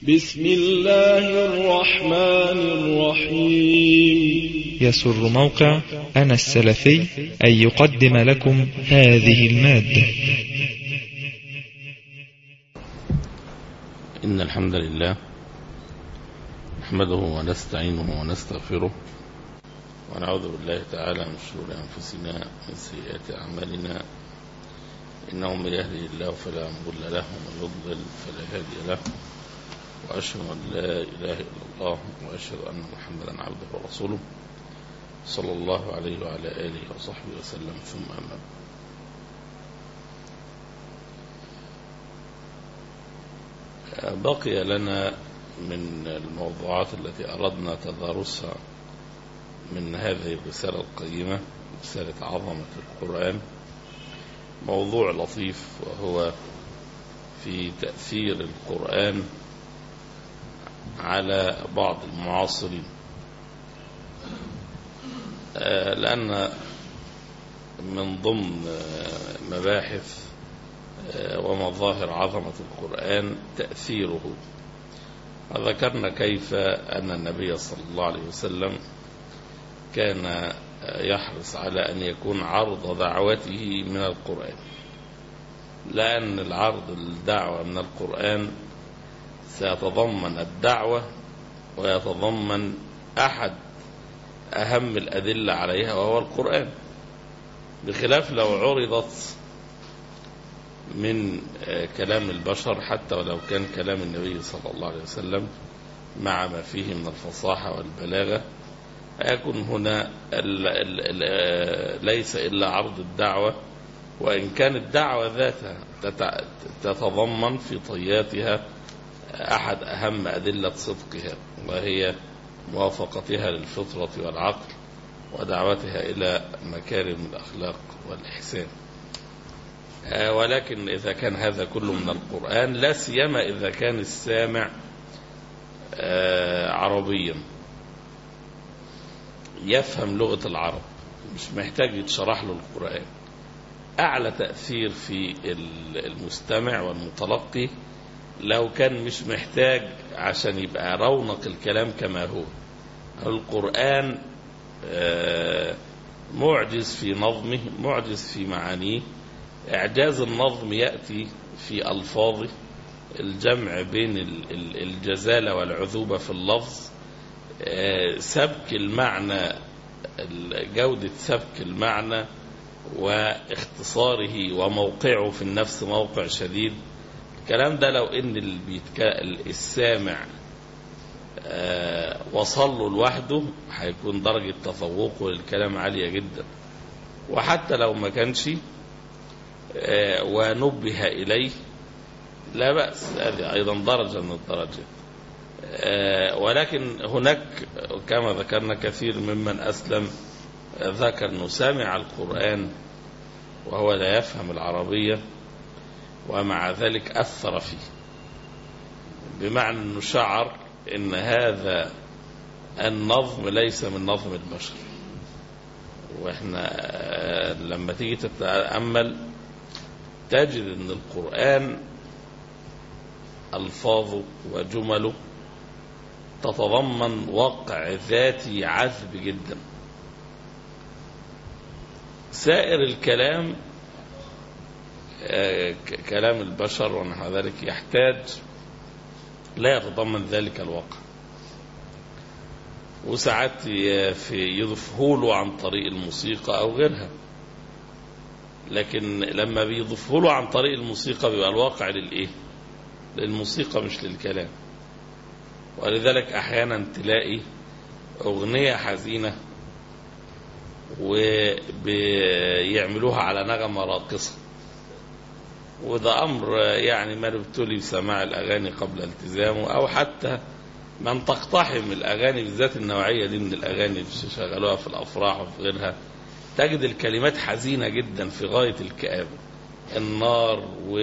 بسم الله الرحمن الرحيم يسر موقع أنا السلفي أن يقدم لكم هذه المادة إن الحمد لله نحمده ونستعينه ونستغفره ونعوذ بالله تعالى من شرور أنفسنا ومن سيئات أعمالنا إنه من يهده الله فلا مضل له ومن يضلل فلا هادي له وأشهد أن لا إله إلا الله وأشهد أن محمدا عبده ورسوله صلى الله عليه وعلى آله وصحبه وسلم ثم أما بقي لنا من الموضوعات التي أردنا تدارسها من هذه الرسالة القيمة رسالة عظمة القرآن موضوع لطيف وهو في تأثير القرآن على بعض المعاصرين لأن من ضمن مباحث ومظاهر عظمة القرآن تأثيره وذكرنا كيف أن النبي صلى الله عليه وسلم كان يحرص على أن يكون عرض دعوته من القرآن لأن العرض الدعوة من القرآن سيتضمن الدعوة ويتضمن أحد أهم الأدلة عليها وهو القرآن بخلاف لو عرضت من كلام البشر حتى ولو كان كلام النبي صلى الله عليه وسلم مع ما فيه من الفصاحة والبلاغة يكون هنا ليس إلا عرض الدعوة وإن كانت الدعوة ذاتها تتضمن في طياتها أحد أهم أدلة صدقها وهي موافقتها للفطرة والعقل ودعوتها إلى مكارم الأخلاق والإحسان ولكن إذا كان هذا كله من القرآن لا سيما إذا كان السامع عربيا يفهم لغة العرب مش محتاج يتشرح له القرآن أعلى تأثير في المستمع والمتلقي لو كان مش محتاج عشان يبقى رونق الكلام كما هو القرآن معجز في نظمه معجز في معانيه إعجاز النظم يأتي في ألفاظه الجمع بين الجزالة والعذوبة في اللفظ سبك المعنى جودة سبك المعنى واختصاره وموقعه في النفس موقع شديد الكلام ده لو ان السامع وصل له لوحده هيكون درجة تفوقه للكلام عالية جدا وحتى لو ما كانش ونبه إليه لا بأس هذه أيضا درجة من الدرجات ولكن هناك كما ذكرنا كثير ممن أسلم ذكر أنه سامع القرآن وهو لا يفهم العربية ومع ذلك أثر فيه بمعنى أنه شعر أن هذا النظم ليس من نظم البشر وإحنا لما تيجي تتأمل تجد أن القرآن ألفاظه وجمله تتضمن وقع ذاتي عذب جدا سائر الكلام كلام البشر ونحو ذلك يحتاج لا يتضمن ذلك الواقع وساعات في يضيفه له عن طريق الموسيقى أو غيرها لكن لما بيضيفه له عن طريق الموسيقى بيبقى الواقع للإيه للموسيقى مش للكلام ولذلك أحيانا تلاقي أغنية حزينة وبيعملوها على نغمة راقصة وده أمر يعني من ابتلي بسماع الأغاني قبل التزامه أو حتى من تقتحم الأغاني بالذات النوعية دي من الأغاني اللي شغلوها في الأفراح وفي غيرها تجد الكلمات حزينة جدا في غاية الكآبة النار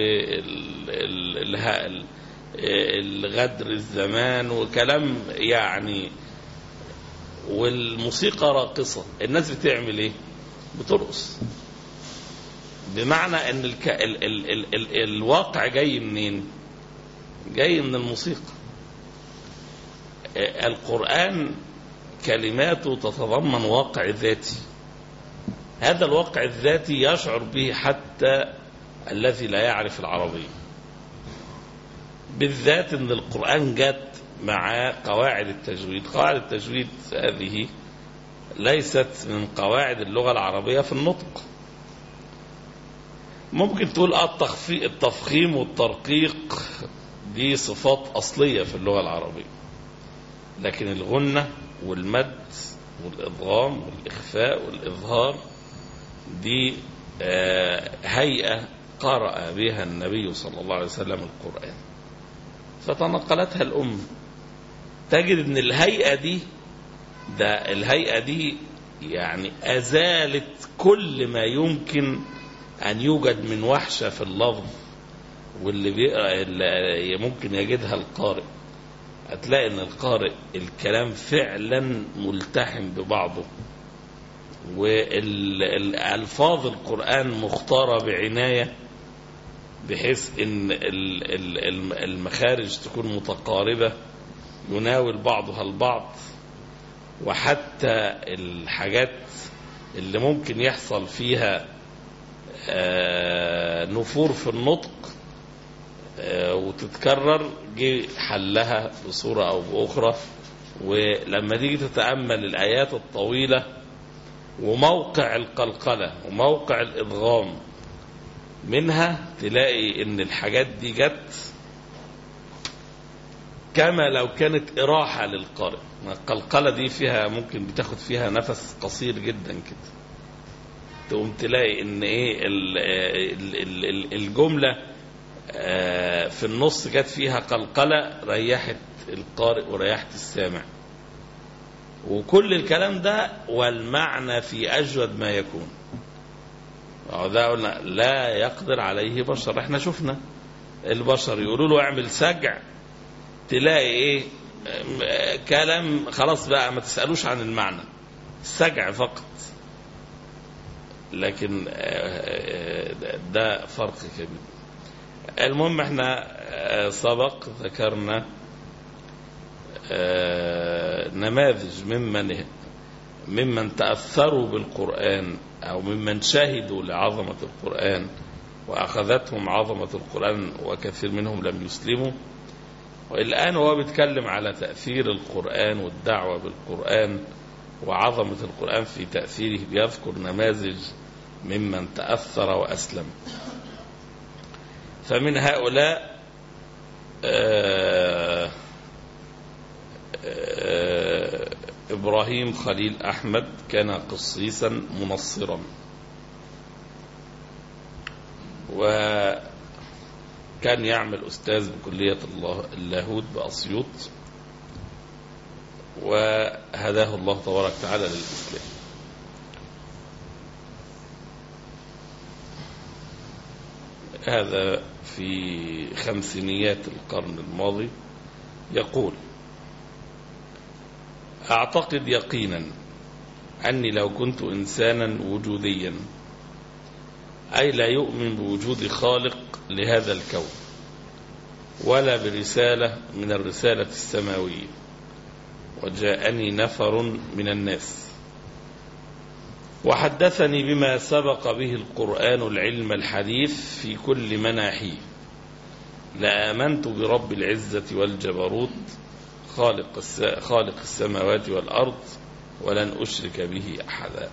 والغدر الزمان وكلام يعني والموسيقى راقصة الناس بتعمل ايه بترقص بمعنى ان الك... ال... ال... ال... ال... الواقع جاي منين جاي من الموسيقى آه، القرآن كلماته تتضمن واقع ذاتي هذا الواقع الذاتي يشعر به حتى الذي لا يعرف العربية بالذات ان القرآن جت مع قواعد التجويد قواعد التجويد هذه ليست من قواعد اللغة العربية في النطق ممكن تقول اه التخفي- التفخيم والترقيق دي صفات أصلية في اللغة العربية لكن الغنة والمد والإضغام والإخفاء والإظهار دي آه، هيئة قرأ بها النبي صلى الله عليه وسلم القرآن فتنقلتها الأم تجد ان الهيئة دي ده الهيئة دي يعني أزالت كل ما يمكن أن يوجد من وحشة في اللفظ واللي بيقرأ اللي ممكن يجدها القارئ هتلاقي ان القارئ الكلام فعلا ملتحم ببعضه والألفاظ القرآن مختارة بعناية بحيث ان ال- ال- الم- المخارج تكون متقاربة يناول بعضها البعض وحتى الحاجات اللي ممكن يحصل فيها آه، نفور في النطق آه، وتتكرر جه حلها بصورة أو بأخرى ولما تيجي تتأمل الآيات الطويلة وموقع القلقلة وموقع الإدغام منها تلاقي إن الحاجات دي جت كما لو كانت إراحة للقارئ القلقلة دي فيها ممكن بتاخد فيها نفس قصير جدا كده تقوم تلاقي ان ايه ال- ال- ال- ال- الجملة آه، في النص جت فيها قلقلة ريحت القارئ وريحت السامع وكل الكلام ده والمعنى في أجود ما يكون أهو ده قلنا لا يقدر عليه بشر احنا شفنا البشر يقولوا له اعمل سجع تلاقي ايه آه، كلام خلاص بقى ما تسألوش عن المعنى السجع فقط لكن آه، آه، ده فرق كبير المهم احنا آه، سبق ذكرنا آه، نماذج ممن ممن تأثروا بالقرآن أو ممن شهدوا لعظمة القرآن وأخذتهم عظمة القرآن وكثير منهم لم يسلموا والآن هو بيتكلم على تأثير القرآن والدعوة بالقرآن وعظمة القرآن في تأثيره بيذكر نماذج ممن تأثر وأسلم فمن هؤلاء آه، آه، إبراهيم خليل أحمد كان قصيصا منصرا وكان يعمل أستاذ بكلية الله اللاهوت بأسيوط وهداه الله تبارك وتعالى للإسلام هذا في خمسينيات القرن الماضي يقول أعتقد يقينا أني لو كنت إنسانا وجوديا أي لا يؤمن بوجود خالق لهذا الكون ولا برسالة من الرسالة السماوية وجاءني نفر من الناس وحدثني بما سبق به القرآن العلم الحديث في كل مناحيه لآمنت برب العزة والجبروت خالق, الس... خالق السماوات والأرض ولن أشرك به أحدا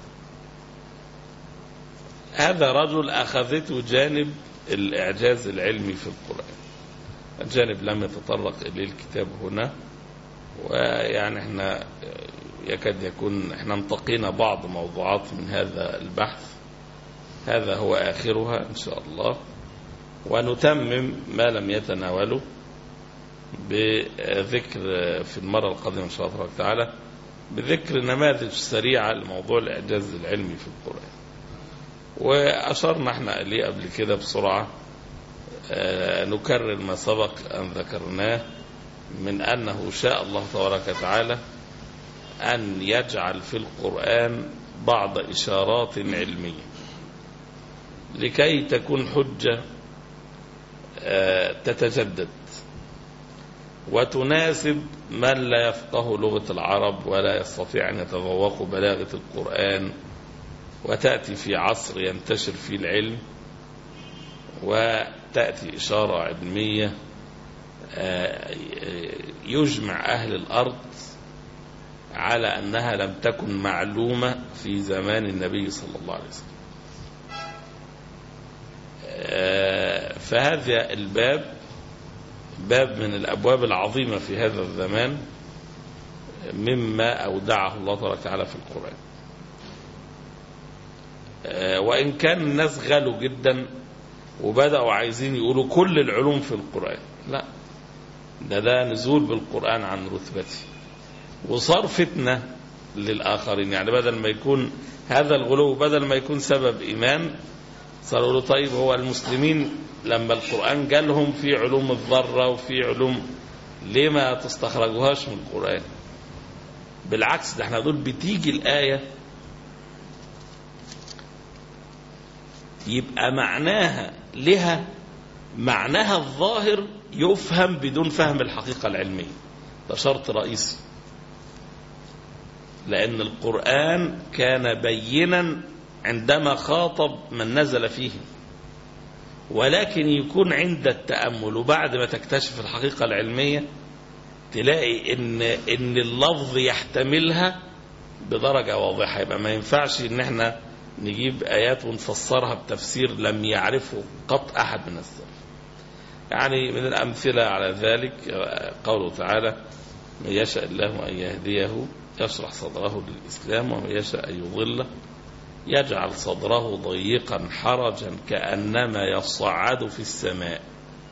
هذا رجل أخذته جانب الإعجاز العلمي في القرآن الجانب لم يتطرق إليه الكتاب هنا ويعني احنا يكاد يكون احنا انتقينا بعض موضوعات من هذا البحث هذا هو آخرها إن شاء الله ونتمم ما لم يتناوله بذكر في المرة القادمة إن شاء الله تبارك وتعالى بذكر نماذج سريعة لموضوع الإعجاز العلمي في القرآن وأشرنا احنا إليه قبل كده بسرعة آه، نكرر ما سبق أن ذكرناه من أنه شاء الله تبارك وتعالى أن يجعل في القرآن بعض إشارات علمية لكي تكون حجة آه، تتجدد وتناسب من لا يفقه لغة العرب ولا يستطيع أن يتذوق بلاغة القرآن وتأتي في عصر ينتشر فيه العلم وتأتي إشارة علمية آه، يجمع أهل الأرض على أنها لم تكن معلومة في زمان النبي صلى الله عليه وسلم آه، فهذا الباب باب من الأبواب العظيمة في هذا الزمان مما أودعه الله تبارك وتعالى في القرآن آه، وإن كان الناس غالوا جدا وبدأوا عايزين يقولوا كل العلوم في القرآن لا ده ده نزول بالقرآن عن رتبته وصار فتنة للآخرين يعني بدل ما يكون هذا الغلو بدل ما يكون سبب إيمان صاروا يقولوا طيب هو المسلمين لما القرآن جالهم في علوم الذرة وفي علوم ليه ما تستخرجوهاش من القرآن بالعكس ده احنا دول بتيجي الآية يبقى معناها لها معناها الظاهر يفهم بدون فهم الحقيقة العلمية ده شرط رئيسي لأن القرآن كان بينا عندما خاطب من نزل فيه ولكن يكون عند التأمل وبعد ما تكتشف الحقيقة العلمية تلاقي ان ان اللفظ يحتملها بدرجة واضحة يبقى ما ينفعش ان احنا نجيب آيات ونفسرها بتفسير لم يعرفه قط أحد من السلف يعني من الأمثلة على ذلك قوله تعالى من يشاء الله أن يهديه يشرح صدره للإسلام ومن يشاء أن يضله يجعل صدره ضيقا حرجا كأنما يصعد في السماء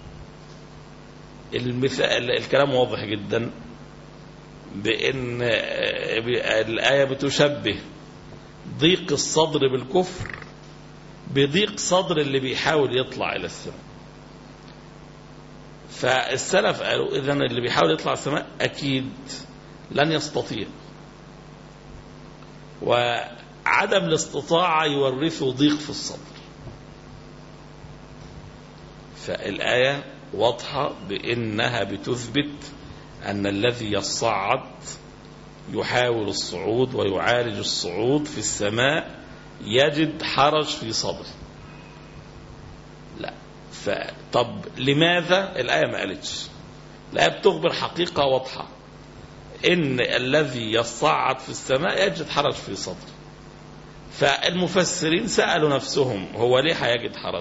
المثال الكلام واضح جدا بأن الآية بتشبه ضيق الصدر بالكفر بضيق صدر اللي بيحاول يطلع إلى السماء فالسلف قالوا إذا اللي بيحاول يطلع السماء أكيد لن يستطيع وعدم الاستطاعة يورثه ضيق في الصدر فالآية واضحة بأنها بتثبت أن الذي يصعد يحاول الصعود ويعالج الصعود في السماء يجد حرج في صدره لا فطب لماذا الآية ما قالتش الآية بتخبر حقيقة واضحة إن الذي يصعد في السماء يجد حرج في صدره فالمفسرين سألوا نفسهم هو ليه هيجد حرج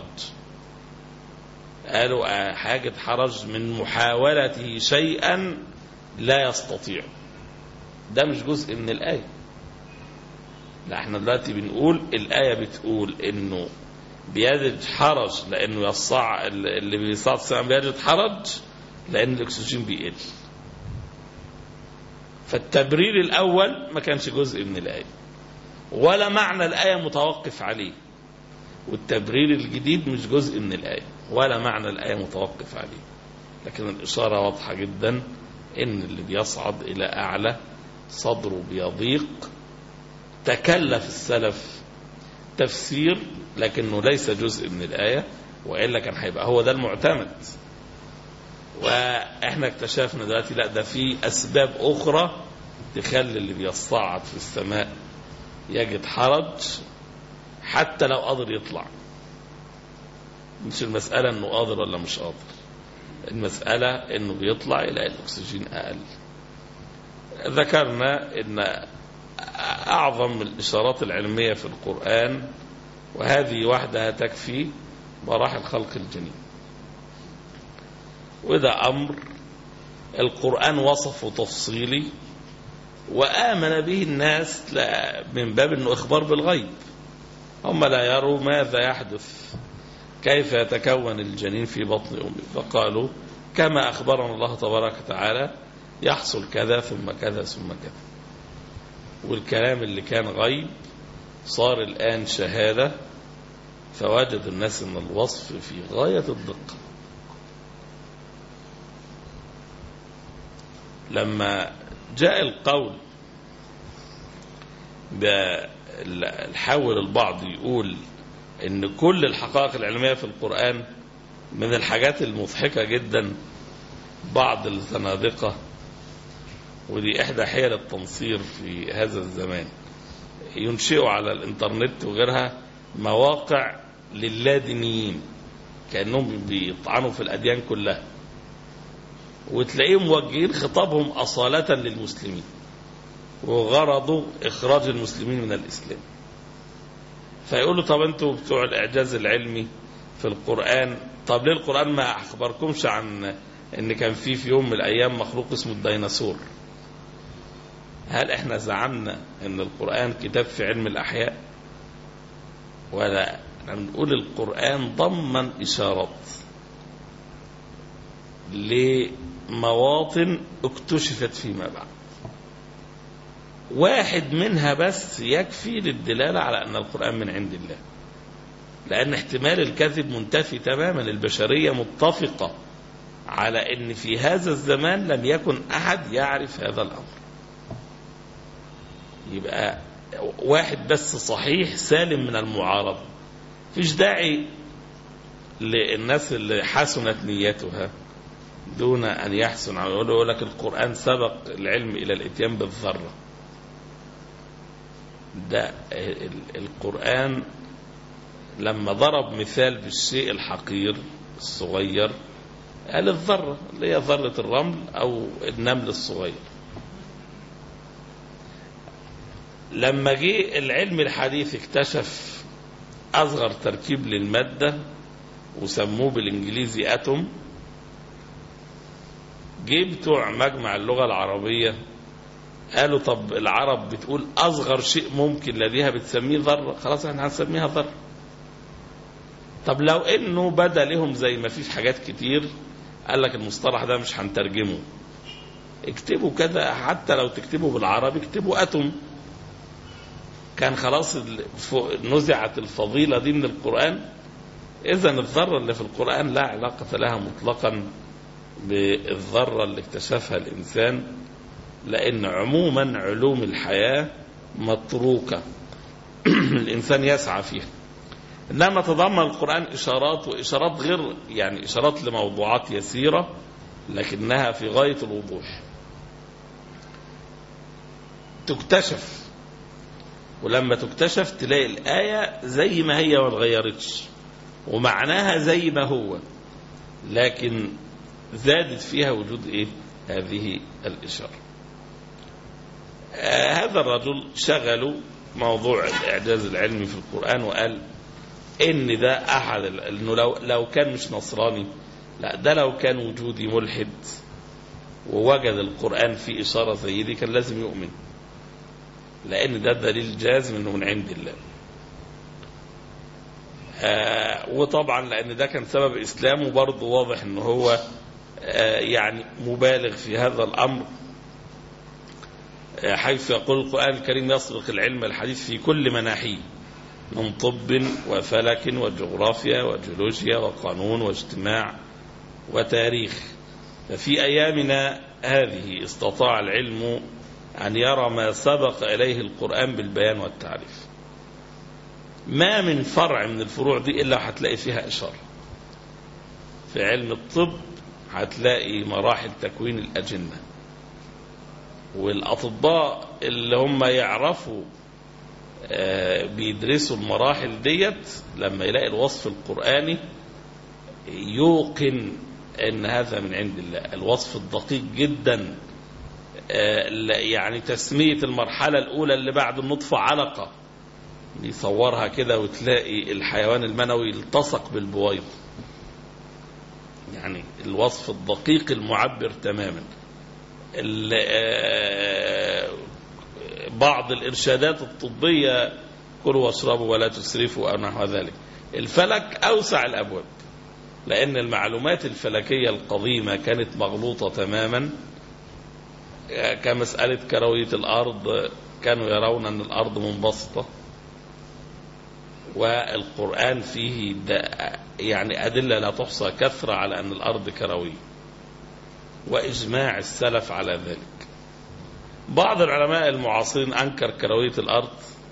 قالوا هيجد حرج من محاولته شيئا لا يستطيع ده مش جزء من الآية لا احنا دلوقتي بنقول الآية بتقول انه بيجد حرج لانه يصع اللي بيصعد السماء بيجد حرج لان الاكسجين بيقل فالتبرير الاول ما كانش جزء من الآية ولا معنى الآية متوقف عليه والتبرير الجديد مش جزء من الآية ولا معنى الآية متوقف عليه لكن الإشارة واضحة جدا إن اللي بيصعد إلى أعلى صدره بيضيق تكلف السلف تفسير لكنه ليس جزء من الآية وإلا كان هيبقى هو ده المعتمد وإحنا اكتشفنا دلوقتي لا ده في أسباب أخرى تخلي اللي بيصعد في السماء يجد حرج حتى لو قادر يطلع مش المسألة انه قادر ولا مش قادر المسألة انه بيطلع يلاقي الاكسجين اقل ذكرنا ان اعظم الاشارات العلمية في القرآن وهذه وحدها تكفي مراحل خلق الجنين وده امر القرآن وصفه تفصيلي وآمن به الناس من باب انه اخبار بالغيب هم لا يروا ماذا يحدث كيف يتكون الجنين في بطن أمه فقالوا كما أخبرنا الله تبارك وتعالى يحصل كذا ثم كذا ثم كذا والكلام اللي كان غيب صار الآن شهادة فوجد الناس أن الوصف في غاية الدقة لما جاء القول حاول البعض يقول ان كل الحقائق العلمية في القرآن من الحاجات المضحكة جدا بعض الزنادقة ودي إحدى حيل التنصير في هذا الزمان ينشئوا على الإنترنت وغيرها مواقع للادينيين كأنهم بيطعنوا في الأديان كلها وتلاقيهم موجهين خطابهم أصالة للمسلمين وغرضوا إخراج المسلمين من الإسلام فيقولوا طب أنتوا بتوع الإعجاز العلمي في القرآن طب ليه القرآن ما أخبركمش عن إن كان في في يوم من الأيام مخلوق اسمه الديناصور هل احنا زعمنا ان القرآن كتاب في علم الأحياء ولا احنا بنقول القرآن ضمن إشارات لمواطن اكتشفت فيما بعد واحد منها بس يكفي للدلالة على أن القرآن من عند الله لأن احتمال الكذب منتفي تماما البشرية متفقة على أن في هذا الزمان لم يكن أحد يعرف هذا الأمر يبقى واحد بس صحيح سالم من المعارضة فيش داعي للناس اللي حسنت نيتها دون أن يحسن يقول لك القرآن سبق العلم إلى الإتيان بالذرة ده القرآن لما ضرب مثال بالشيء الحقير الصغير قال الذرة اللي هي ذرة الرمل أو النمل الصغير لما جه العلم الحديث اكتشف أصغر تركيب للمادة وسموه بالإنجليزي أتوم جه بتوع مجمع اللغة العربية قالوا طب العرب بتقول أصغر شيء ممكن لديها بتسميه ذرة خلاص احنا هنسميها ذرة طب لو انه بدا لهم زي ما فيش حاجات كتير قال لك المصطلح ده مش هنترجمه اكتبوا كده حتى لو تكتبوا بالعربي اكتبوا أتوم كان خلاص نزعت الفضيلة دي من القرآن إذا الذرة اللي في القرآن لا علاقة لها مطلقا بالذرة اللي اكتشفها الإنسان لأن عموما علوم الحياة متروكة الإنسان يسعى فيها إنما تضمن القرآن إشارات وإشارات غير يعني إشارات لموضوعات يسيرة لكنها في غاية الوضوح تكتشف ولما تكتشف تلاقي الآية زي ما هي ما اتغيرتش ومعناها زي ما هو لكن زادت فيها وجود ايه هذه الإشارة آه هذا الرجل شغلوا موضوع الإعجاز العلمي في القرآن وقال إن ده أحد إنه لو لو كان مش نصراني لا ده لو كان وجودي ملحد ووجد القرآن فيه إشارة زي دي كان لازم يؤمن لأن ده دليل جازم إنه من عند الله آه وطبعا لأن ده كان سبب إسلامه برضه واضح إن هو آه يعني مبالغ في هذا الأمر آه حيث يقول القرآن الكريم يسبق العلم الحديث في كل مناحيه من طب وفلك وجغرافيا وجيولوجيا وقانون واجتماع وتاريخ ففي أيامنا هذه استطاع العلم أن يرى ما سبق إليه القرآن بالبيان والتعريف ما من فرع من الفروع دي إلا هتلاقي فيها إشارة في علم الطب هتلاقي مراحل تكوين الأجنة والأطباء اللي هم يعرفوا بيدرسوا المراحل ديت لما يلاقي الوصف القرآني يوقن ان هذا من عند الله الوصف الدقيق جدا يعني تسمية المرحلة الأولى اللي بعد النطفة علقة يصورها كده وتلاقي الحيوان المنوي التصق بالبويض يعني الوصف الدقيق المعبر تماما بعض الإرشادات الطبية كلوا واشربوا ولا تسرفوا أو نحو ذلك الفلك أوسع الأبواب لأن المعلومات الفلكية القديمة كانت مغلوطة تماما كمسألة كروية الأرض كانوا يرون أن الأرض منبسطة والقرآن فيه يعني أدلة لا تحصى كثرة على أن الأرض كروية وإجماع السلف على ذلك بعض العلماء المعاصرين أنكر كروية الأرض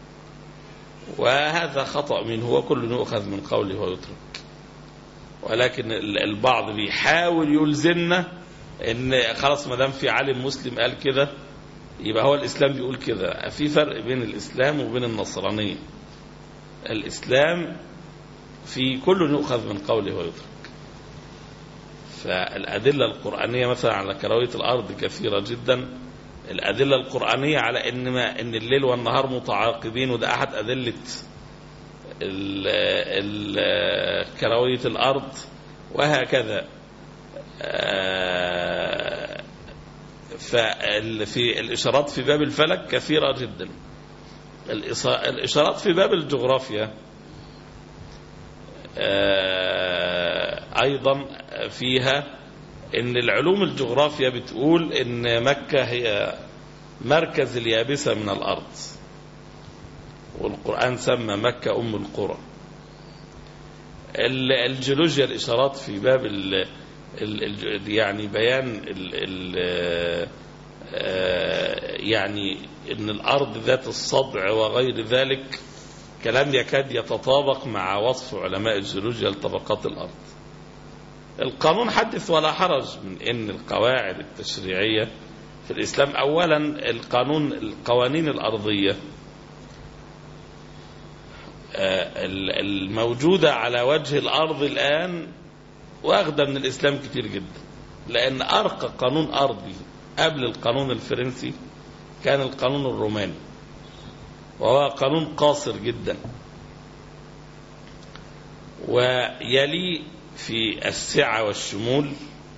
وهذا خطأ منه وكل يؤخذ من قوله ويترك ولكن البعض بيحاول يلزمنا ان خلاص ما دام في عالم مسلم قال كده يبقى هو الاسلام بيقول كده في فرق بين الاسلام وبين النصرانيه الاسلام في كل يؤخذ من قوله ويترك فالادله القرانيه مثلا على كرويه الارض كثيره جدا الادله القرانيه على ان ما ان الليل والنهار متعاقبين وده احد ادله ال- ال- كرويه الارض وهكذا آه، ففي الإشارات في باب الفلك كثيرة جدا الإص- الإشارات في باب الجغرافيا آه، أيضا فيها إن العلوم الجغرافيا بتقول إن مكة هي مركز اليابسة من الأرض والقرآن سمى مكة أم القرى ال- الجيولوجيا الإشارات في باب ال ال- ال- يعني بيان ال ال آه، يعني ان الارض ذات الصدع وغير ذلك كلام يكاد يتطابق مع وصف علماء الجيولوجيا لطبقات الارض القانون حدث ولا حرج من ان القواعد التشريعيه في الاسلام اولا القانون القوانين الارضيه آه، ال- الموجوده على وجه الارض الان واخده من الاسلام كتير جدا لان ارقى قانون ارضي قبل القانون الفرنسي كان القانون الروماني وهو قانون قاصر جدا ويلي في السعة والشمول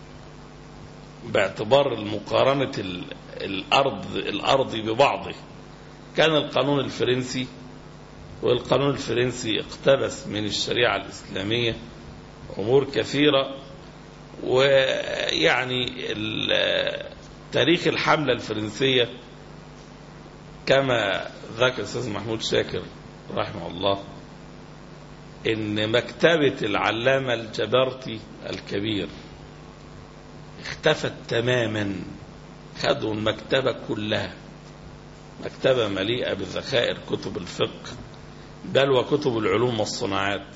باعتبار المقارنة ال- الأرض الأرض ببعضه كان القانون الفرنسي والقانون الفرنسي اقتبس من الشريعة الإسلامية أمور كثيرة ويعني ال- تاريخ الحملة الفرنسية كما ذكر الأستاذ محمود شاكر رحمه الله إن مكتبة العلامة الجبرتي الكبير اختفت تماما خدوا المكتبة كلها مكتبة مليئة بذخائر كتب الفقه بل وكتب العلوم والصناعات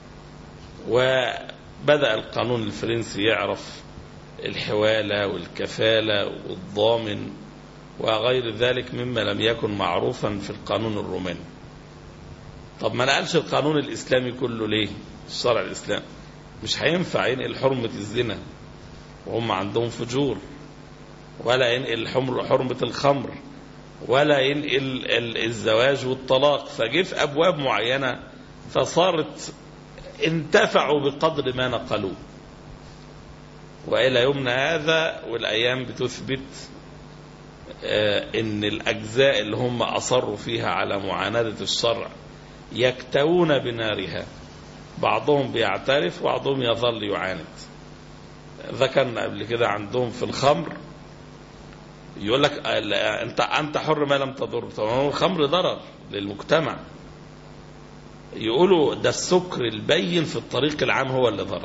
وبدأ القانون الفرنسي يعرف الحوالة والكفالة والضامن وغير ذلك مما لم يكن معروفا في القانون الروماني طب ما نقلش القانون الإسلامي كله ليه الشرع الإسلامي مش هينفع ينقل حرمة الزنا وهم عندهم فجور ولا ينقل حمر- حرمة الخمر ولا ينقل ال- الزواج والطلاق فجه في أبواب معينة فصارت انتفعوا بقدر ما نقلوه وإلى يومنا هذا والأيام بتثبت آه، إن الأجزاء اللي هم أصروا فيها على معاندة الشرع يكتوون بنارها بعضهم بيعترف وبعضهم يظل يعاند ذكرنا قبل كده عندهم في الخمر يقول لك آه، لا، انت انت حر ما لم تضر طبعا هو الخمر ضرر للمجتمع يقولوا ده السكر البين في الطريق العام هو اللي ضرر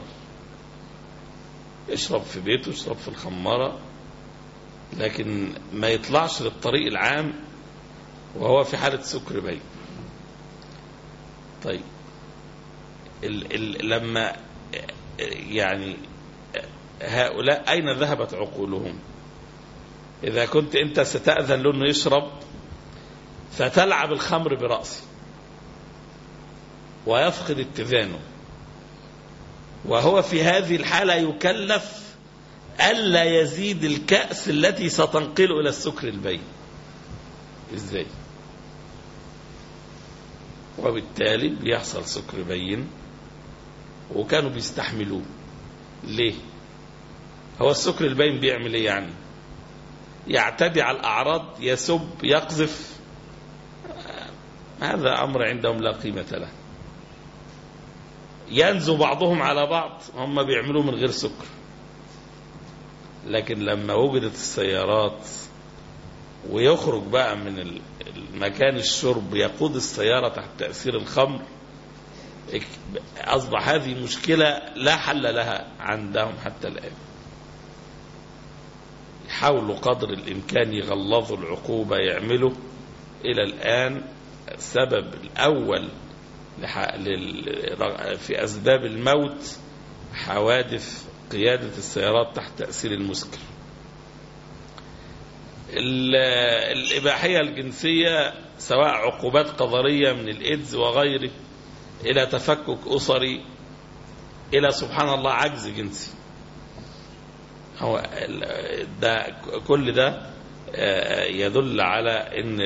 اشرب في بيته اشرب في الخمارة لكن ما يطلعش للطريق العام وهو في حالة سكر بين طيب ال ال لما يعني هؤلاء أين ذهبت عقولهم إذا كنت أنت ستأذن له أنه يشرب فتلعب الخمر برأسه ويفقد اتزانه وهو في هذه الحالة يكلف ألا يزيد الكأس التي ستنقله إلى السكر البين إزاي وبالتالي بيحصل سكر بين وكانوا بيستحملوه ليه هو السكر البين بيعمل ايه يعني يعتدي على الأعراض يسب يقذف هذا أمر عندهم لا قيمة له ينزو بعضهم على بعض هم بيعملوه من غير سكر لكن لما وجدت السيارات ويخرج بقى من المكان الشرب يقود السيارة تحت تأثير الخمر أصبح هذه مشكلة لا حل لها عندهم حتى الآن يحاولوا قدر الإمكان يغلظوا العقوبة يعملوا إلى الآن السبب الأول في أسباب الموت حوادث قيادة السيارات تحت تأثير المسكر الإباحية الجنسية سواء عقوبات قدرية من الإيدز وغيره إلى تفكك أسري إلى سبحان الله عجز جنسي هو ده كل ده يدل على ان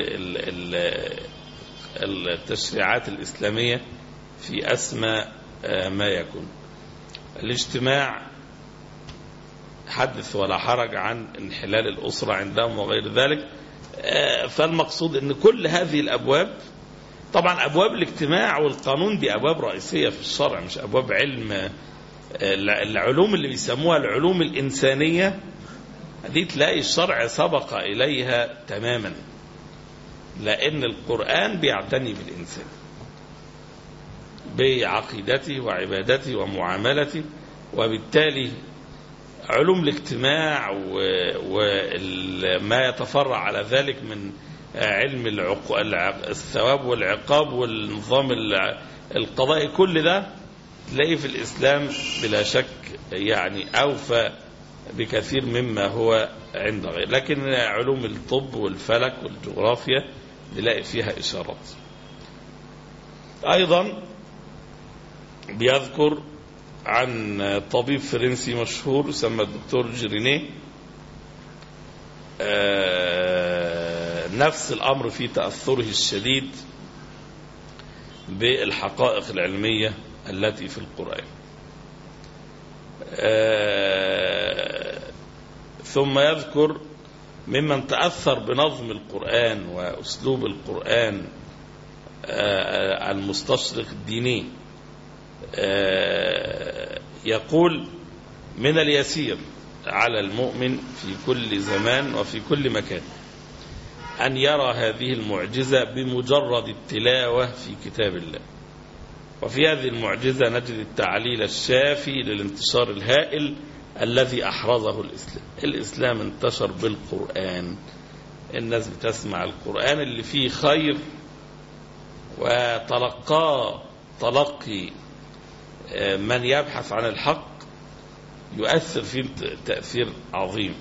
التشريعات الإسلامية في أسمى ما يكون الاجتماع حدث ولا حرج عن انحلال الأسرة عندهم وغير ذلك فالمقصود ان كل هذه الأبواب طبعا أبواب الاجتماع والقانون دي أبواب رئيسية في الشرع مش أبواب علم العلوم اللي بيسموها العلوم الإنسانية دي تلاقي الشرع سبق إليها تماما لأن القرآن بيعتني بالإنسان بعقيدته وعبادته ومعاملته وبالتالي علوم الاجتماع وما يتفرع على ذلك من علم الثواب والعقاب والنظام القضائي كل ده تلاقيه في الإسلام بلا شك يعني أوفى بكثير مما هو عند غير لكن علوم الطب والفلك والجغرافيا نلاقي فيها إشارات أيضا بيذكر عن طبيب فرنسي مشهور يسمى الدكتور جيرينيه نفس الأمر في تأثره الشديد بالحقائق العلمية التي في القرآن ثم يذكر ممن تأثر بنظم القرآن وأسلوب القرآن المستشرق الديني يقول من اليسير على المؤمن في كل زمان وفي كل مكان أن يرى هذه المعجزة بمجرد التلاوة في كتاب الله وفي هذه المعجزة نجد التعليل الشافي للانتشار الهائل الذي أحرزه الإسلام الإسلام انتشر بالقرآن الناس بتسمع القرآن اللي فيه خير وتلقاه تلقي من يبحث عن الحق يؤثر فيه تأثير عظيم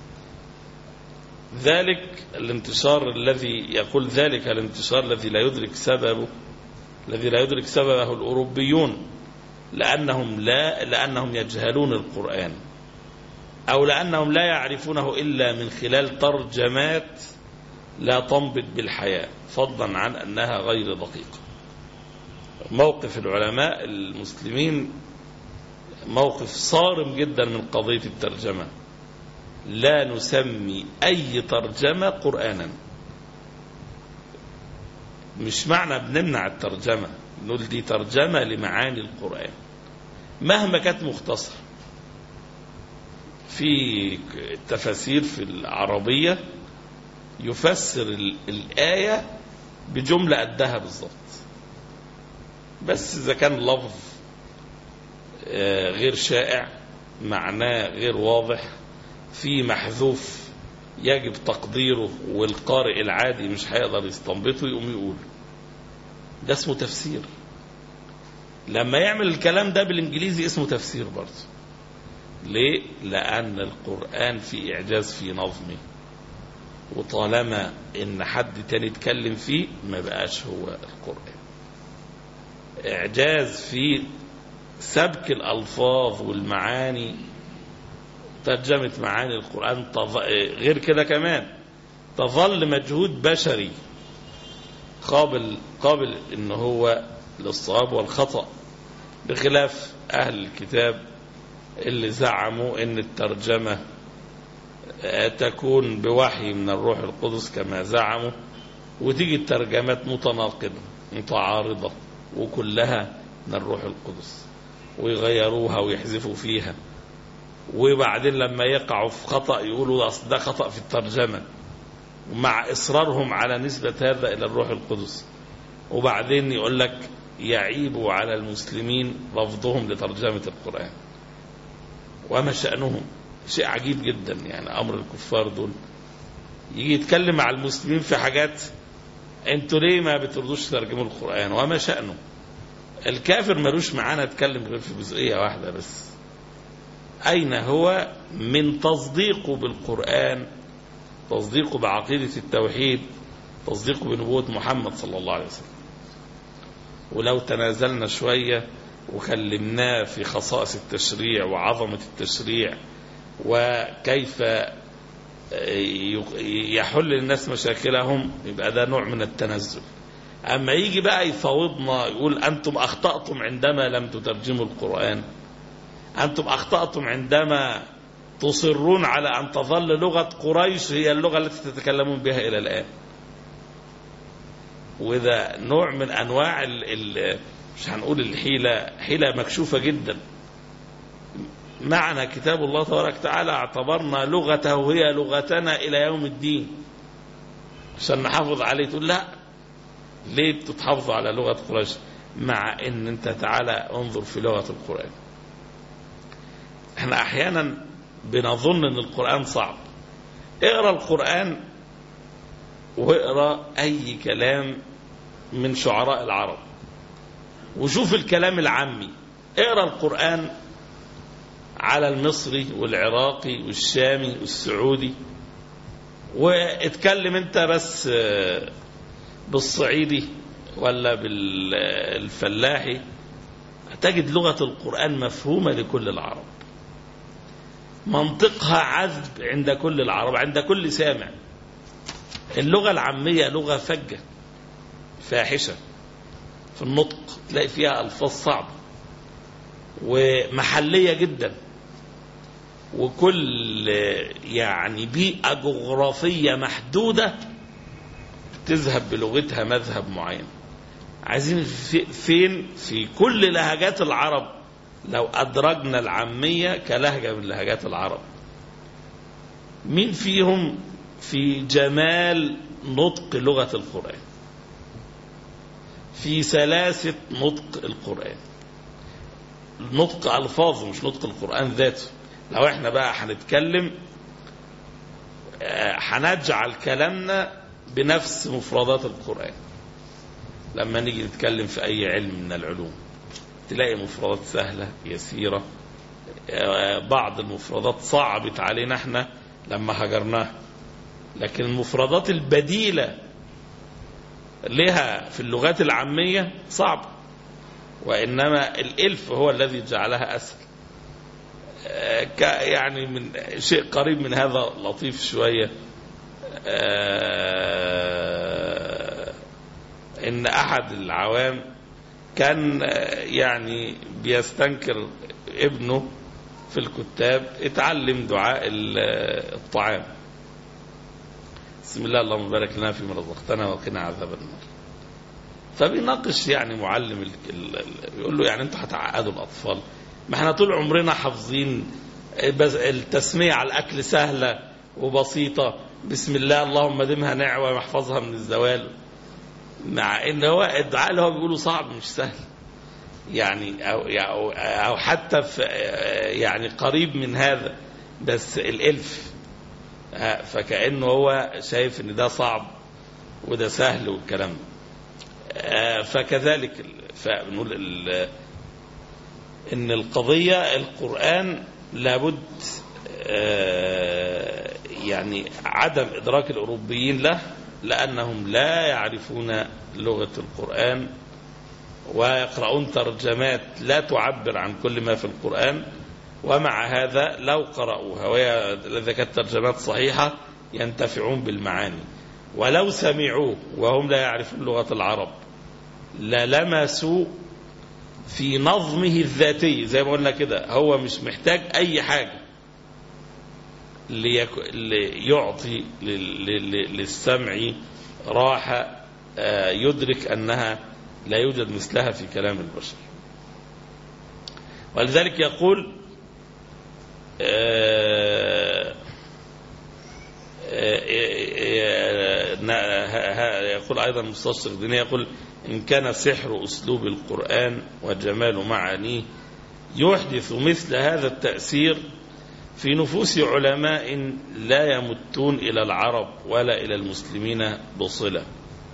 ذلك الانتشار الذي يقول ذلك الانتشار الذي لا يدرك سببه الذي لا يدرك سببه الأوروبيون لأنهم لا لأنهم يجهلون القرآن أو لأنهم لا يعرفونه إلا من خلال ترجمات لا تنبط بالحياة فضلا عن أنها غير دقيقة موقف العلماء المسلمين موقف صارم جدا من قضية الترجمة لا نسمي أي ترجمة قرآنا مش معنى بنمنع الترجمة نقول دي ترجمة لمعاني القرآن مهما كانت مختصرة في التفاسير في العربية يفسر الآية بجملة قدها بالظبط بس إذا كان لفظ غير شائع معناه غير واضح في محذوف يجب تقديره والقارئ العادي مش هيقدر يستنبطه يقوم يقول ده اسمه تفسير لما يعمل الكلام ده بالانجليزي اسمه تفسير برضه ليه لان القران في اعجاز في نظمه وطالما ان حد تاني اتكلم فيه ما بقاش هو القران اعجاز في سبك الالفاظ والمعاني ترجمة معاني القرآن تظ... غير كده كمان تظل مجهود بشري قابل قابل ان هو للصواب والخطأ بخلاف اهل الكتاب اللي زعموا ان الترجمة تكون بوحي من الروح القدس كما زعموا وتيجي الترجمات متناقضة متعارضة وكلها من الروح القدس ويغيروها ويحذفوا فيها وبعدين لما يقعوا في خطأ يقولوا أصل ده خطأ في الترجمة ومع إصرارهم على نسبة هذا إلى الروح القدس وبعدين يقول لك يعيب على المسلمين رفضهم لترجمة القرآن وما شأنهم شيء عجيب جدا يعني أمر الكفار دول يجي يتكلم مع المسلمين في حاجات انتوا ليه ما بترضوش تترجموا القرآن وما شأنه الكافر ملوش معانا يتكلم غير في جزئية واحدة بس أين هو من تصديقه بالقرآن تصديقه بعقيدة التوحيد تصديقه بنبوة محمد صلى الله عليه وسلم ولو تنازلنا شوية وكلمناه في خصائص التشريع وعظمة التشريع وكيف يحل الناس مشاكلهم يبقى ده نوع من التنزل أما يجي بقى يفاوضنا يقول أنتم أخطأتم عندما لم تترجموا القرآن أنتم أخطأتم عندما تصرون على أن تظل لغة قريش هي اللغة التي تتكلمون بها إلى الآن وده نوع من أنواع ال ال مش هنقول الحيلة حيلة مكشوفة جدا معنى كتاب الله تبارك وتعالى اعتبرنا لغته هي لغتنا إلى يوم الدين عشان نحافظ عليه تقول لا ليه تتحافظوا على لغة قريش مع ان انت تعالى انظر في لغة القرآن احنا احيانا بنظن ان القرآن صعب اقرا القرآن واقرا اي كلام من شعراء العرب وشوف الكلام العامي اقرا القرآن على المصري والعراقي والشامي والسعودي واتكلم انت بس بالصعيدي ولا بالفلاحي تجد لغة القرآن مفهومة لكل العرب منطقها عذب عند كل العرب عند كل سامع اللغة العامية لغة فجة فاحشة في النطق تلاقي فيها ألفاظ صعبة ومحلية جدا وكل يعني بيئة جغرافية محدودة تذهب بلغتها مذهب معين عايزين في فين في كل لهجات العرب لو أدرجنا العامية كلهجة من لهجات العرب مين فيهم في جمال نطق لغة القرآن في سلاسة نطق القرآن نطق ألفاظه مش نطق القرآن ذاته لو احنا بقى هنتكلم هنجعل كلامنا بنفس مفردات القرآن لما نيجي نتكلم في أي علم من العلوم تلاقي مفردات سهلة يسيرة بعض المفردات صعبت علينا احنا لما هجرناها لكن المفردات البديلة لها في اللغات العامية صعبة وإنما الإلف هو الذي جعلها أسهل يعني من شيء قريب من هذا لطيف شوية ان احد العوام كان يعني بيستنكر ابنه في الكتاب اتعلم دعاء الطعام بسم الله اللهم بارك لنا فيما رزقتنا وقنا عذاب النار فبيناقش يعني معلم ال... ال... بيقول له يعني انتوا هتعقدوا الاطفال ما احنا طول عمرنا حافظين التسميه على الاكل سهله وبسيطه بسم الله اللهم دمها نعوه واحفظها من الزوال مع ان هو الدعاء اللي هو بيقوله صعب مش سهل يعني او او, أو حتى في يعني قريب من هذا بس الالف فكانه هو شايف ان ده صعب وده سهل والكلام فكذلك فبنقول ان القضيه القران لابد يعني عدم ادراك الاوروبيين له لأنهم لا يعرفون لغة القرآن ويقرؤون ترجمات لا تعبر عن كل ما في القرآن ومع هذا لو قرأوها وإذا كانت ترجمات صحيحة ينتفعون بالمعاني ولو سمعوه وهم لا يعرفون لغة العرب للمسوا في نظمه الذاتي زي ما قلنا كده هو مش محتاج أي حاجة ليعطي للسمع راحة يدرك أنها لا يوجد مثلها في كلام البشر ولذلك يقول يقول أيضا المستشرق الديني يقول إن كان سحر أسلوب القرآن وجمال معانيه يحدث مثل هذا التأثير في نفوس علماء لا يمتون إلى العرب ولا إلى المسلمين بصلة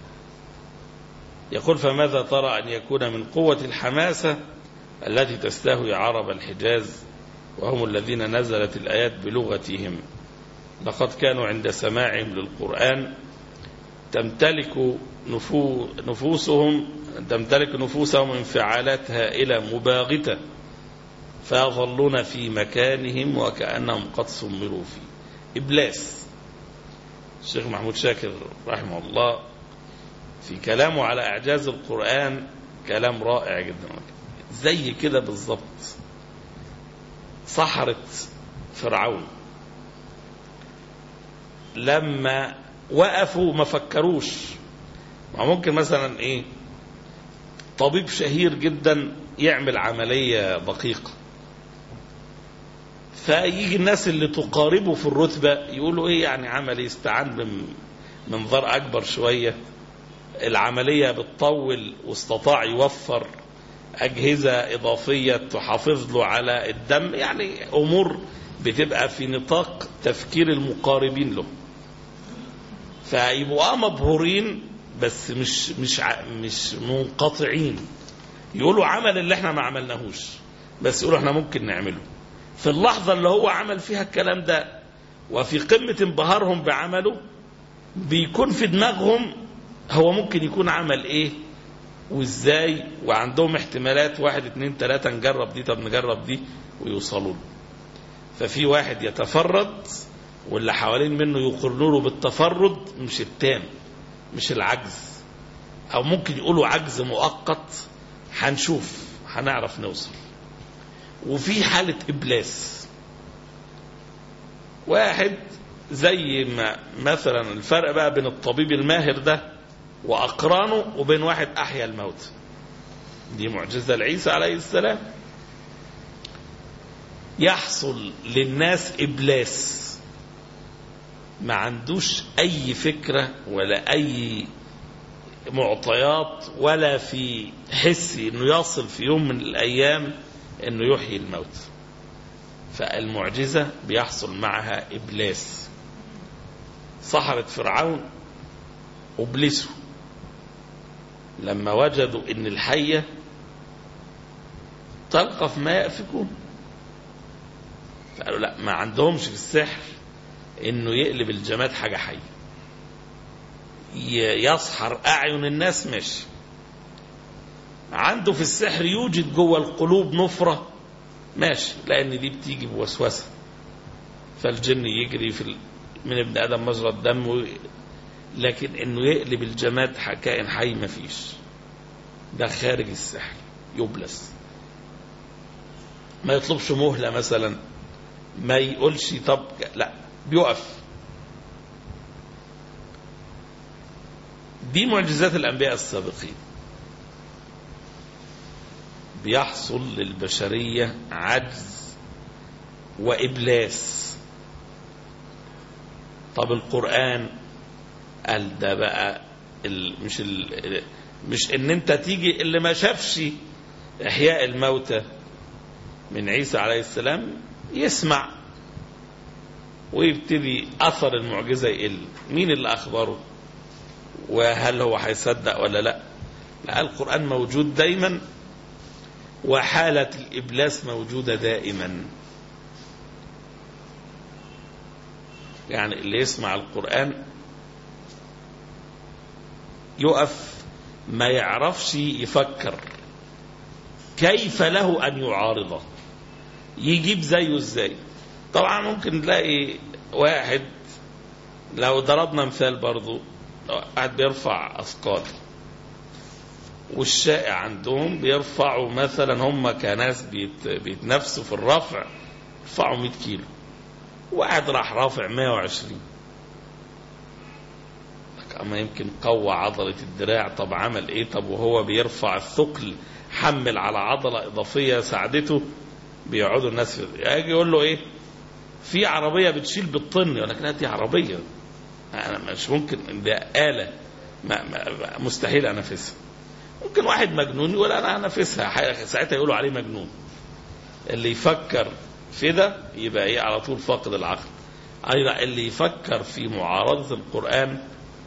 يقول فماذا ترى أن يكون من قوة الحماسة التي تستهوي عرب الحجاز وهم الذين نزلت الآيات بلغتهم لقد كانوا عند سماعهم للقرآن تمتلك نفو نفوسهم تمتلك نفوسهم انفعالات هائلة مباغتة فيظلون في مكانهم وكأنهم قد سمروا فيه إبلاس الشيخ محمود شاكر رحمه الله في كلامه على إعجاز القرآن كلام رائع جدا زي كده بالظبط سحرة فرعون لما وقفوا ما فكروش ممكن مثلا ايه طبيب شهير جدا يعمل عملية دقيقة فيجي الناس اللي تقاربه في الرتبة يقولوا ايه يعني عمل استعان بمنظار اكبر شوية العملية بتطول واستطاع يوفر أجهزة إضافية تحافظ له على الدم يعني أمور بتبقى في نطاق تفكير المقاربين له فيبقوا مبهورين بس مش مش مش منقطعين يقولوا عمل اللي احنا ما عملناهوش بس يقولوا احنا ممكن نعمله في اللحظة اللي هو عمل فيها الكلام ده وفي قمة انبهارهم بعمله بيكون في دماغهم هو ممكن يكون عمل ايه وازاي وعندهم احتمالات واحد اتنين تلاتة نجرب دي طب نجرب دي ويوصلوا له ففي واحد يتفرد واللي حوالين منه يقروا له بالتفرد مش التام مش العجز او ممكن يقولوا عجز مؤقت هنشوف هنعرف نوصل وفي حالة إبلاس واحد زي ما مثلا الفرق بقى بين الطبيب الماهر ده وأقرانه وبين واحد أحيا الموت دي معجزة لعيسى عليه السلام يحصل للناس إبلاس ما عندوش أي فكرة ولا أي معطيات ولا في حس انه يصل في يوم من الايام انه يحيي الموت فالمعجزة بيحصل معها ابلاس سحرة فرعون ابلسوا لما وجدوا ان الحية تلقف ما يأفكون فقالوا لا ما عندهمش في السحر انه يقلب الجماد حاجة حية يسحر أعين الناس ماشي عنده في السحر يوجد جوه القلوب نفرة ماشي لأن دي بتيجي بوسوسة فالجن يجري في ال... من ابن آدم مجرى الدم و... لكن انه يقلب الجماد كائن حي مفيش ده خارج السحر يبلس ما يطلبش مهلة مثلا ما يقولش طب لا بيقف دي معجزات الأنبياء السابقين بيحصل للبشرية عجز وإبلاس طب القرآن قال ده بقى ال مش ال مش ان انت تيجي اللي ما شافش احياء الموتى من عيسى عليه السلام يسمع ويبتدي اثر المعجزه يقل مين اللي اخبره وهل هو هيصدق ولا لا لا القرآن موجود دايما وحالة الإبلاس موجودة دائما يعني اللي يسمع القرآن يقف ما يعرفش يفكر كيف له أن يعارضه يجيب زيه ازاي طبعا ممكن نلاقي واحد لو ضربنا مثال برضو قاعد بيرفع أثقال والشائع عندهم بيرفعوا مثلا هم كناس بيت بيتنافسوا في الرفع يرفعوا 100 كيلو واحد راح رافع 120 اما يمكن قوى عضلة الدراع طب عمل ايه طب وهو بيرفع الثقل حمل على عضلة اضافية ساعدته بيقعدوا الناس يجي يقول له ايه في عربية بتشيل بالطن يقول لك لا دي عربية انا مش ممكن ده آلة ما ما مستحيل انافسها ممكن واحد مجنون يقول انا انافسها ساعتها يقولوا عليه مجنون اللي يفكر في ده يبقى ايه على طول فاقد العقل ايضا اللي يفكر في معارضة القرآن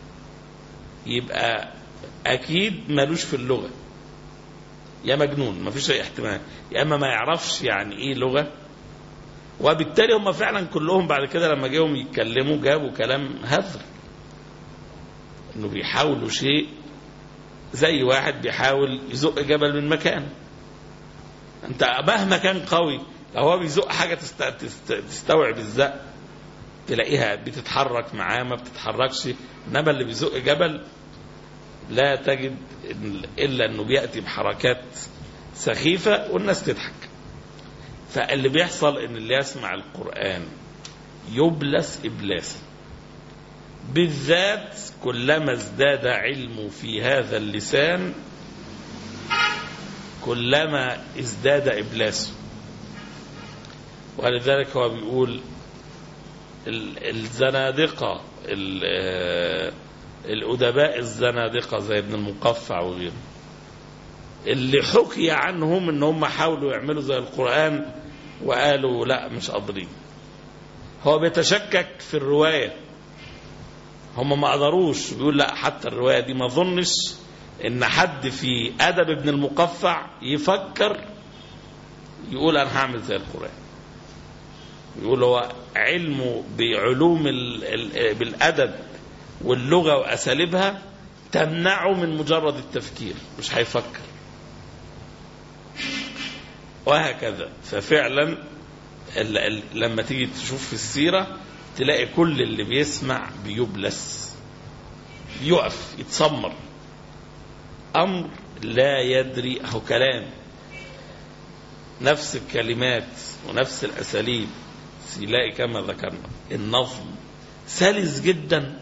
يبقى اكيد ملوش في اللغة يا مجنون ما فيش اي احتمال يا اما ما يعرفش يعني ايه لغة وبالتالي هم فعلا كلهم بعد كده لما جاهم يتكلموا جابوا كلام هذر انه بيحاولوا شيء زي واحد بيحاول يزق جبل من مكان انت مهما كان قوي لو هو بيزق حاجه تست... تست... تستوعب الزق تلاقيها بتتحرك معاه ما بتتحركش انما اللي بيزق جبل لا تجد إن- الا انه بياتي بحركات سخيفه والناس تضحك فاللي بيحصل ان اللي يسمع القران يبلس ابلاسا بالذات كلما ازداد علمه في هذا اللسان كلما ازداد ابلاسه ولذلك هو بيقول ال- الزنادقه ال- آه، الادباء الزنادقه زي ابن المقفع وغيره اللي حكي عنهم ان هم حاولوا يعملوا زي القران وقالوا لا مش قادرين هو بيتشكك في الروايه هم ما قدروش بيقول لا حتى الروايه دي ما اظنش ان حد في ادب ابن المقفع يفكر يقول انا هعمل زي القران يقول هو علمه بعلوم ال- ال- بالادب واللغه واساليبها تمنعه من مجرد التفكير مش هيفكر وهكذا ففعلا ال- ال- لما تيجي تشوف في السيره تلاقي كل اللي بيسمع بيبلس يقف يتسمر امر لا يدري اهو كلام نفس الكلمات ونفس الاساليب يلاقي كما ذكرنا النظم سلس جدا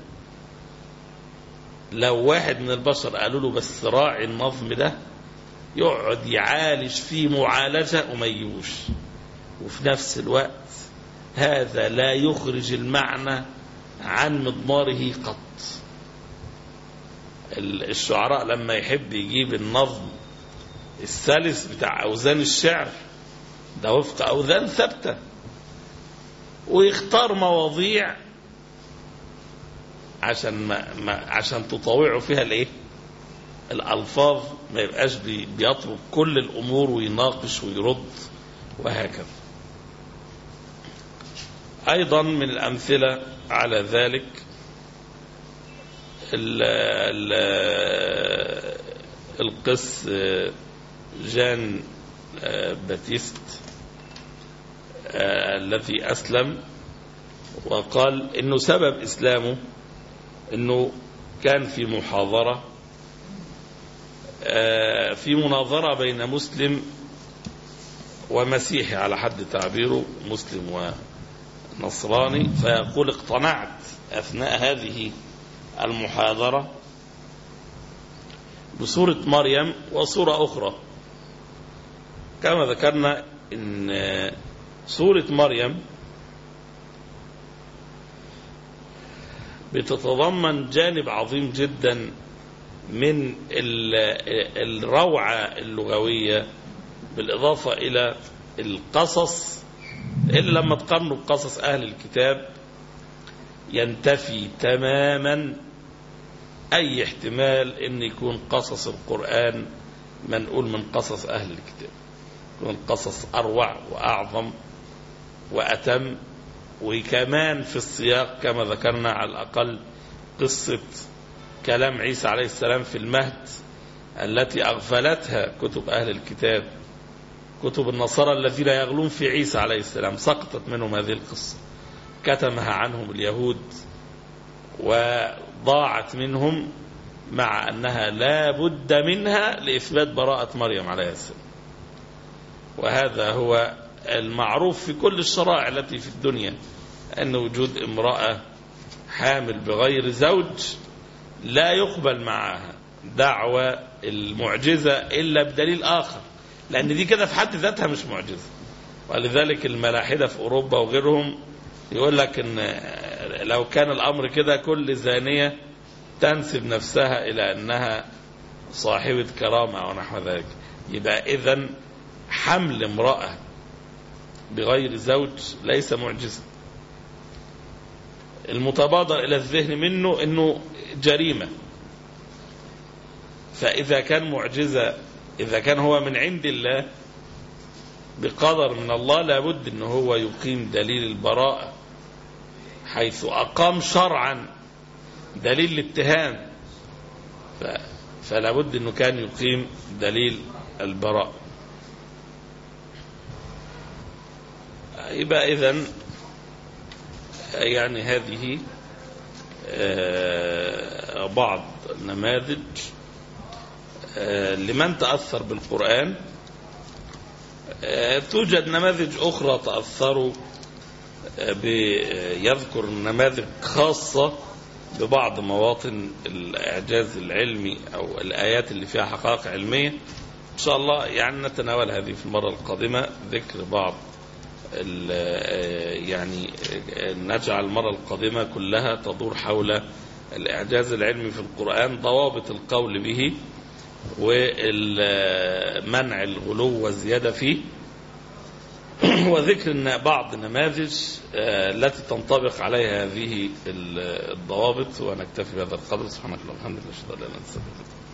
لو واحد من البشر قالوا له بس راعي النظم ده يقعد يعالج فيه معالجة وما يجيبوش وفي نفس الوقت هذا لا يخرج المعنى عن مضماره قط ال- الشعراء لما يحب يجيب النظم السلس بتاع أوزان الشعر ده وفق أوزان ثابتة ويختار مواضيع عشان ما, ما عشان تطاوعوا فيها الايه؟ الالفاظ ما يبقاش بي- بيترك كل الامور ويناقش ويرد وهكذا. ايضا من الامثله على ذلك ال ال القس جان باتيست الذي اسلم وقال انه سبب اسلامه انه كان في محاضره آه، في مناظره بين مسلم ومسيحي على حد تعبيره مسلم ونصراني فيقول اقتنعت اثناء هذه المحاضره بصوره مريم وصوره اخرى كما ذكرنا ان آه، سوره مريم بتتضمن جانب عظيم جدا من ال- الروعة اللغوية بالإضافة إلى القصص اللي لما تقارنوا بقصص أهل الكتاب ينتفي تماما أي احتمال أن يكون قصص القرآن منقول من قصص أهل الكتاب يكون القصص أروع وأعظم وأتم وكمان في السياق كما ذكرنا على الأقل قصة كلام عيسى عليه السلام في المهد التي أغفلتها كتب أهل الكتاب كتب النصارى الذين يغلون في عيسى عليه السلام سقطت منهم هذه القصة كتمها عنهم اليهود وضاعت منهم مع أنها لا بد منها لإثبات براءة مريم عليه السلام وهذا هو المعروف في كل الشرائع التي في الدنيا أن وجود امرأة حامل بغير زوج لا يقبل معها دعوة المعجزة إلا بدليل آخر لأن دي كده في حد ذاتها مش معجزة ولذلك الملاحدة في أوروبا وغيرهم يقول لك إن لو كان الأمر كده كل زانية تنسب نفسها إلى أنها صاحبة كرامة ونحو ذلك يبقى إذا حمل امرأة بغير زوج ليس معجزة المتبادر إلى الذهن منه أنه جريمة فإذا كان معجزة إذا كان هو من عند الله بقدر من الله لابد ان هو يقيم دليل البراءة حيث اقام شرعا دليل الاتهام ف... فلا بد انه كان يقيم دليل البراء يبقى اذا يعني هذه آه، بعض النماذج آه، لمن تأثر بالقرآن آه، توجد نماذج أخرى تأثروا يذكر نماذج خاصة ببعض مواطن الإعجاز العلمي أو الآيات اللي فيها حقائق علمية إن شاء الله يعني نتناول هذه في المرة القادمة ذكر بعض يعني نجعل المرة القادمة كلها تدور حول الإعجاز العلمي في القرآن ضوابط القول به ومنع الغلو والزيادة فيه وذكر ان بعض النماذج التي تنطبق عليها هذه الضوابط ونكتفي بهذا القدر سبحانك اللهم وبحمدك اشهد ان لا اله الا انت